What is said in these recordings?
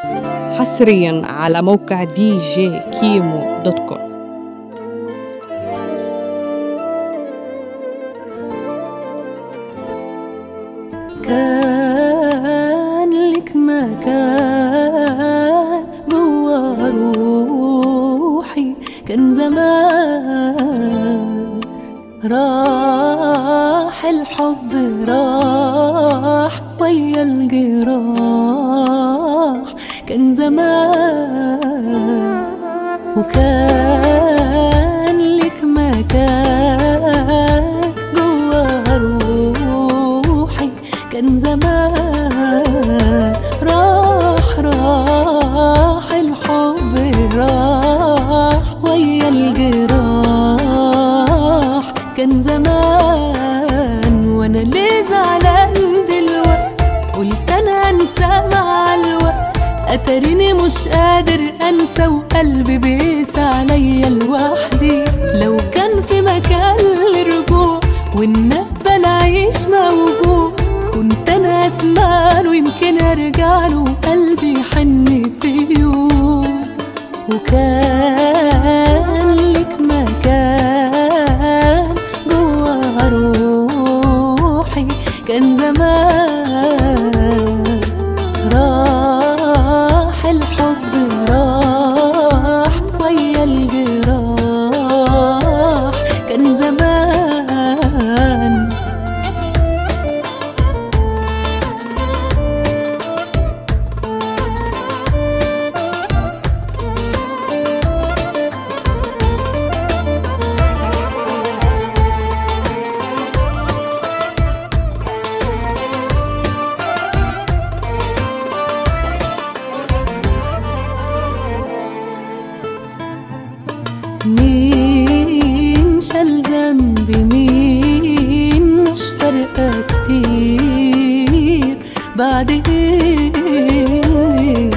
حصريا على موقع دي جي كيمو دوت كوم كان لك مكان جوا روحي كان زمان راح الحب راح ويا الجراح كان زمان وكان لك مكان جوا روحي كان زمان راح راح الحب راح ويا الجراح كان زمان وانا ليه زعلان دلوقتي قلت انا انسى مع الوقت اتريني مش قادر انسى وقلبي بيس عليا لوحدي لو كان في مكان للرجوع والنبى العيش موجوع كنت انا اسمع له يمكن ارجع له قلبي يحن في يوم وكان لك مكان جوا روحي كان زمان راح الحب راح ويا الجراح كان زمان مين شال ذنبي مين مش فارقة كتير بعد ايه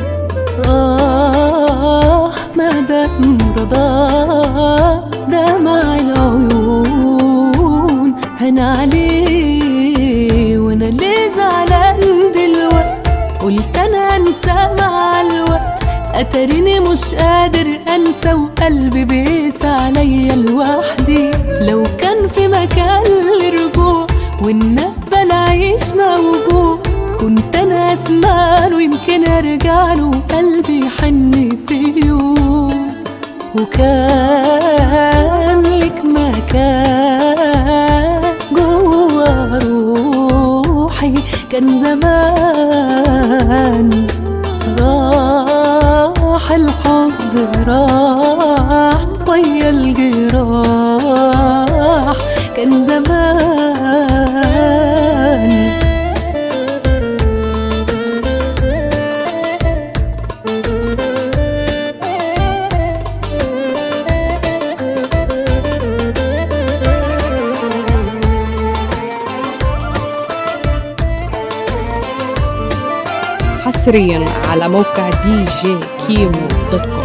آه ما دام رضاه دمع العيون هنا عليه وانا ليه زعلان دلوقتي قلت انا انسى مع الوقت اتريني مش قادر انسى وقلبي بيس عليا لوحدي لو كان في مكان للرجوع والنبى العيش موجوع كنت انا اسمع له يمكن ارجع له قلبي يحن في يوم وكان لك مكان جوا روحي كان زمان راح الحب راح ويا الجراح كان زمان حصريا على موقع دي جي كيمو دوت كوم